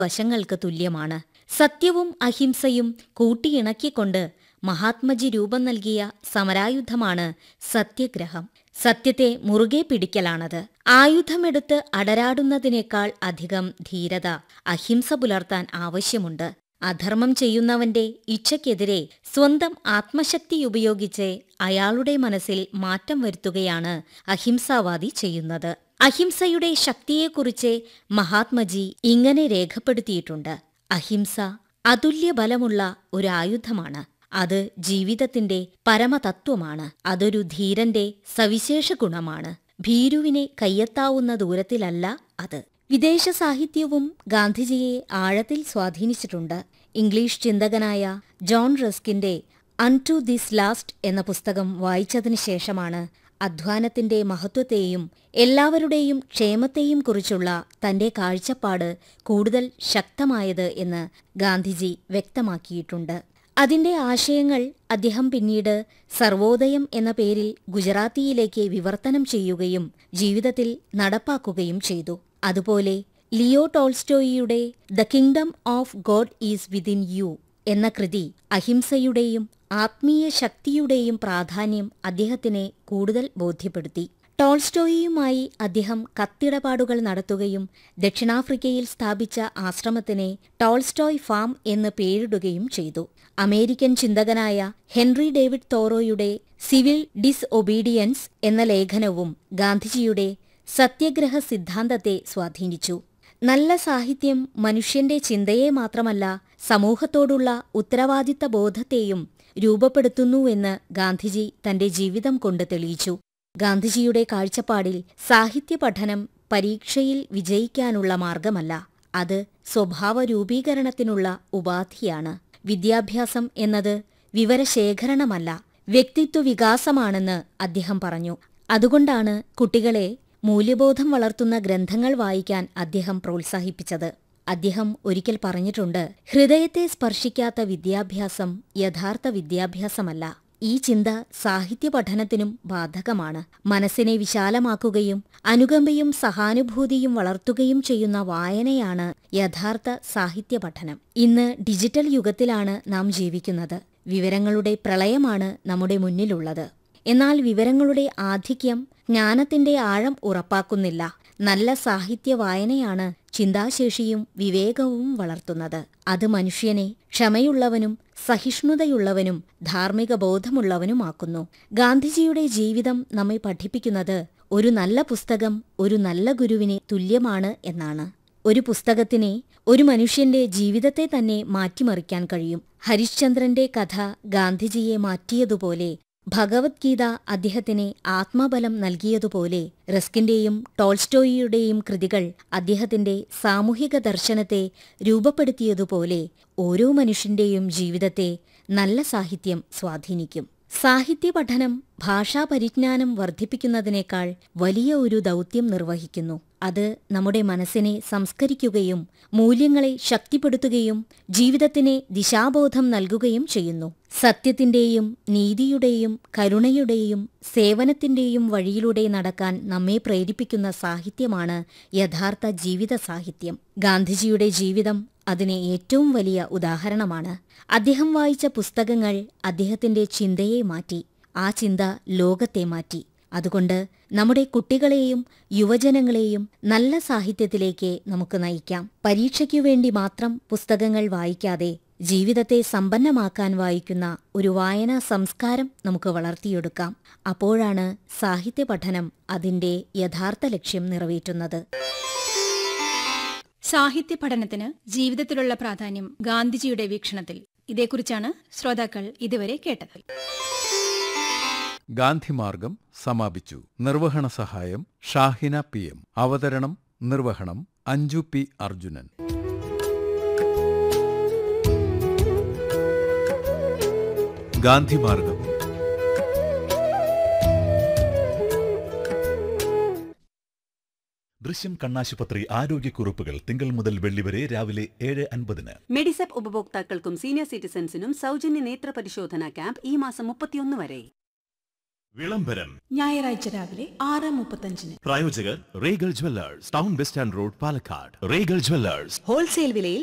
വശങ്ങൾക്ക് തുല്യമാണ് സത്യവും അഹിംസയും കൂട്ടിയിണക്കിക്കൊണ്ട് മഹാത്മജി രൂപം നൽകിയ സമരായുധമാണ് സത്യഗ്രഹം സത്യത്തെ മുറുകെ പിടിക്കലാണത് ആയുധമെടുത്ത് അടരാടുന്നതിനേക്കാൾ അധികം ധീരത അഹിംസ പുലർത്താൻ ആവശ്യമുണ്ട് അധർമ്മം ചെയ്യുന്നവന്റെ ഇച്ഛയ്ക്കെതിരെ സ്വന്തം ആത്മശക്തി ഉപയോഗിച്ച് അയാളുടെ മനസ്സിൽ മാറ്റം വരുത്തുകയാണ് അഹിംസാവാദി ചെയ്യുന്നത് അഹിംസയുടെ ശക്തിയെക്കുറിച്ച് മഹാത്മജി ഇങ്ങനെ രേഖപ്പെടുത്തിയിട്ടുണ്ട് അഹിംസ അതുല്യ ബലമുള്ള ഒരു ആയുധമാണ് അത് ജീവിതത്തിന്റെ പരമതത്വമാണ് അതൊരു ധീരന്റെ സവിശേഷ ഗുണമാണ് ഭീരുവിനെ കയ്യെത്താവുന്ന ദൂരത്തിലല്ല അത് വിദേശ സാഹിത്യവും ഗാന്ധിജിയെ ആഴത്തിൽ സ്വാധീനിച്ചിട്ടുണ്ട് ഇംഗ്ലീഷ് ചിന്തകനായ ജോൺ റസ്കിന്റെ അൺ ടു ദിസ് ലാസ്റ്റ് എന്ന പുസ്തകം വായിച്ചതിനു ശേഷമാണ് അധ്വാനത്തിന്റെ മഹത്വത്തെയും എല്ലാവരുടെയും ക്ഷേമത്തെയും കുറിച്ചുള്ള തന്റെ കാഴ്ചപ്പാട് കൂടുതൽ ശക്തമായത് എന്ന് ഗാന്ധിജി വ്യക്തമാക്കിയിട്ടുണ്ട് അതിന്റെ ആശയങ്ങൾ അദ്ദേഹം പിന്നീട് സർവോദയം എന്ന പേരിൽ ഗുജറാത്തിയിലേക്ക് വിവർത്തനം ചെയ്യുകയും ജീവിതത്തിൽ നടപ്പാക്കുകയും ചെയ്തു അതുപോലെ ലിയോ ടോൾസ്റ്റോയിയുടെ the kingdom of God is within you എന്ന കൃതി അഹിംസയുടെയും ആത്മീയ ശക്തിയുടെയും പ്രാധാന്യം അദ്ദേഹത്തിനെ കൂടുതൽ ബോധ്യപ്പെടുത്തി ടോൾസ്റ്റോയിയുമായി അദ്ദേഹം കത്തിടപാടുകൾ നടത്തുകയും ദക്ഷിണാഫ്രിക്കയിൽ സ്ഥാപിച്ച ആശ്രമത്തിനെ ടോൾസ്റ്റോയ് ഫാം എന്ന് പേരിടുകയും ചെയ്തു അമേരിക്കൻ ചിന്തകനായ ഹെൻറി ഡേവിഡ് തോറോയുടെ സിവിൽ ഡിസ്ഒബീഡിയൻസ് എന്ന ലേഖനവും ഗാന്ധിജിയുടെ സത്യഗ്രഹ സിദ്ധാന്തത്തെ സ്വാധീനിച്ചു നല്ല സാഹിത്യം മനുഷ്യന്റെ ചിന്തയെ മാത്രമല്ല സമൂഹത്തോടുള്ള ഉത്തരവാദിത്ത ബോധത്തെയും രൂപപ്പെടുത്തുന്നുവെന്ന് ഗാന്ധിജി തന്റെ ജീവിതം കൊണ്ട് തെളിയിച്ചു ഗാന്ധിജിയുടെ കാഴ്ചപ്പാടിൽ സാഹിത്യ പഠനം പരീക്ഷയിൽ വിജയിക്കാനുള്ള മാർഗമല്ല അത് സ്വഭാവ രൂപീകരണത്തിനുള്ള ഉപാധിയാണ് വിദ്യാഭ്യാസം എന്നത് വിവരശേഖരണമല്ല വ്യക്തിത്വ വികാസമാണെന്ന് അദ്ദേഹം പറഞ്ഞു അതുകൊണ്ടാണ് കുട്ടികളെ മൂല്യബോധം വളർത്തുന്ന ഗ്രന്ഥങ്ങൾ വായിക്കാൻ അദ്ദേഹം പ്രോത്സാഹിപ്പിച്ചത് അദ്ദേഹം ഒരിക്കൽ പറഞ്ഞിട്ടുണ്ട് ഹൃദയത്തെ സ്പർശിക്കാത്ത വിദ്യാഭ്യാസം യഥാർത്ഥ വിദ്യാഭ്യാസമല്ല ഈ ചിന്ത സാഹിത്യ പഠനത്തിനും ബാധകമാണ് മനസ്സിനെ വിശാലമാക്കുകയും അനുകമ്പയും സഹാനുഭൂതിയും വളർത്തുകയും ചെയ്യുന്ന വായനയാണ് യഥാർത്ഥ സാഹിത്യ പഠനം ഇന്ന് ഡിജിറ്റൽ യുഗത്തിലാണ് നാം ജീവിക്കുന്നത് വിവരങ്ങളുടെ പ്രളയമാണ് നമ്മുടെ മുന്നിലുള്ളത് എന്നാൽ വിവരങ്ങളുടെ ആധിക്യം ജ്ഞാനത്തിന്റെ ആഴം ഉറപ്പാക്കുന്നില്ല നല്ല സാഹിത്യ വായനയാണ് ചിന്താശേഷിയും വിവേകവും വളർത്തുന്നത് അത് മനുഷ്യനെ ക്ഷമയുള്ളവനും സഹിഷ്ണുതയുള്ളവനും ധാർമ്മിക ബോധമുള്ളവനുമാക്കുന്നു ഗാന്ധിജിയുടെ ജീവിതം നമ്മെ പഠിപ്പിക്കുന്നത് ഒരു നല്ല പുസ്തകം ഒരു നല്ല ഗുരുവിനെ തുല്യമാണ് എന്നാണ് ഒരു പുസ്തകത്തിനെ ഒരു മനുഷ്യന്റെ ജീവിതത്തെ തന്നെ മാറ്റിമറിക്കാൻ കഴിയും ഹരിശ്ചന്ദ്രന്റെ കഥ ഗാന്ധിജിയെ മാറ്റിയതുപോലെ ഭഗവത്ഗീത അദ്ദേഹത്തിന് ആത്മബലം നൽകിയതുപോലെ റസ്കിന്റെയും ടോൾസ്റ്റോയിയുടെയും കൃതികൾ അദ്ദേഹത്തിന്റെ സാമൂഹിക ദർശനത്തെ രൂപപ്പെടുത്തിയതുപോലെ ഓരോ മനുഷ്യന്റെയും ജീവിതത്തെ നല്ല സാഹിത്യം സ്വാധീനിക്കും സാഹിത്യ പഠനം ഭാഷാ പരിജ്ഞാനം വർദ്ധിപ്പിക്കുന്നതിനേക്കാൾ വലിയ ഒരു ദൗത്യം നിർവഹിക്കുന്നു അത് നമ്മുടെ മനസ്സിനെ സംസ്കരിക്കുകയും മൂല്യങ്ങളെ ശക്തിപ്പെടുത്തുകയും ജീവിതത്തിന് ദിശാബോധം നൽകുകയും ചെയ്യുന്നു സത്യത്തിന്റെയും നീതിയുടെയും കരുണയുടെയും സേവനത്തിന്റെയും വഴിയിലൂടെ നടക്കാൻ നമ്മെ പ്രേരിപ്പിക്കുന്ന സാഹിത്യമാണ് യഥാർത്ഥ ജീവിത സാഹിത്യം ഗാന്ധിജിയുടെ ജീവിതം അതിന് ഏറ്റവും വലിയ ഉദാഹരണമാണ് അദ്ദേഹം വായിച്ച പുസ്തകങ്ങൾ അദ്ദേഹത്തിന്റെ ചിന്തയെ മാറ്റി ആ ചിന്ത ലോകത്തെ മാറ്റി അതുകൊണ്ട് നമ്മുടെ കുട്ടികളെയും യുവജനങ്ങളെയും നല്ല സാഹിത്യത്തിലേക്ക് നമുക്ക് നയിക്കാം പരീക്ഷയ്ക്കു വേണ്ടി മാത്രം പുസ്തകങ്ങൾ വായിക്കാതെ ജീവിതത്തെ സമ്പന്നമാക്കാൻ വായിക്കുന്ന ഒരു വായനാ സംസ്കാരം നമുക്ക് വളർത്തിയെടുക്കാം അപ്പോഴാണ് സാഹിത്യ പഠനം അതിന്റെ യഥാർത്ഥ ലക്ഷ്യം നിറവേറ്റുന്നത് സാഹിത്യ പഠനത്തിന് ജീവിതത്തിലുള്ള പ്രാധാന്യം ഗാന്ധിജിയുടെ വീക്ഷണത്തിൽ ഇതേക്കുറിച്ചാണ് ശ്രോതാക്കൾ ഇതുവരെ കേട്ടത് ഗാന്ധിമാർഗം സമാപിച്ചു നിർവഹണ സഹായം ഷാഹിന പി എം അവതരണം നിർവഹണം അഞ്ജു പി അർജുനൻ ഗാന്ധിമാർഗം ദൃശ്യം കണ്ണാശുപത്രി ആരോഗ്യക്കുറിപ്പുകൾ തിങ്കൾ മുതൽ വെള്ളി വരെ രാവിലെ ഏഴ് അൻപതിന് മെഡിസെപ്പ് ഉപഭോക്താക്കൾക്കും സീനിയർ സിറ്റിസൺസിനും സൗജന്യ നേത്ര പരിശോധന ക്യാമ്പ് ഈ മാസം മുപ്പത്തിയൊന്ന് വരെ വിളംബരം ഞായറാഴ്ച രാവിലെ ആറ് മുപ്പത്തഞ്ചിന് പ്രായോജകർ Regal jewellers town bus stand road Palakkad Regal jewellers wholesale വിലയിൽ